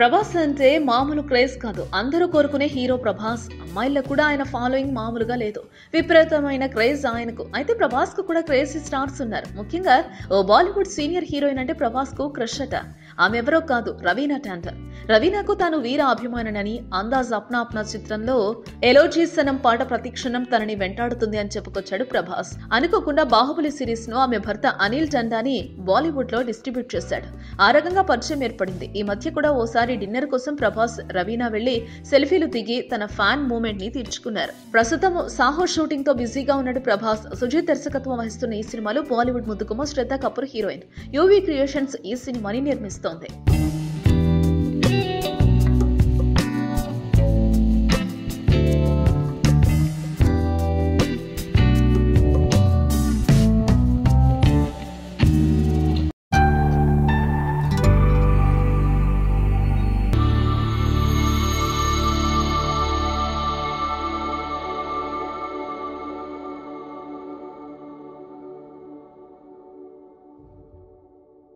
ప్రభాస్ అంటే మామూలు క్రేజ్ కాదు అందరూ కోరుకునే హీరో ప్రభాస్ అమ్మాయిల్లో కూడా ఆయన ఫాలోయింగ్ మామూలుగా లేదు విపరీతమైన క్రేజ్ ఆయనకు అయితే ప్రభాస్ కు కూడా క్రేజీ స్టార్స్ ఉన్నారు ముఖ్యంగా ఓ బాలీవుడ్ సీనియర్ హీరోయిన్ అంటే ప్రభాస్ కు క్రష్ అట ఆమె ఎవరో కాదు రవీనా టాండన్ రవీనాకు తాను వీర అభిమాననని అందాజ్ అప్నా అప్నా చిత్రంలో ఎలోజీసనం పాట ప్రతిక్షణం తనని వెంటాడుతుంది అని చెప్పుకొచ్చాడు ప్రభాస్ అనుకోకుండా బాహుబలి సిరీస్ ను ఆమె భర్త అనిల్ టండాని బాలీవుడ్ లో డిస్ట్రిబ్యూట్ చేశాడు ఆ రకంగా పరిచయం ఏర్పడింది ఈ మధ్య కూడా ఓసారి డిన్నర్ కోసం ప్రభాస్ రవీనా వెళ్లి సెల్ఫీలు దిగి తన ఫ్యాన్ మూమెంట్ ని తీర్చుకున్నారు ప్రస్తుతం సాహో షూటింగ్ తో బిజీగా ఉన్నాడు ప్రభాస్ సుజిత్ దర్శకత్వం వహిస్తున్న ఈ సినిమాలో బాలీవుడ్ ముద్దుకుమ Shraddha Kapoor heroine UV Creations ఈ సినిమాని నిర్మిస్తోంది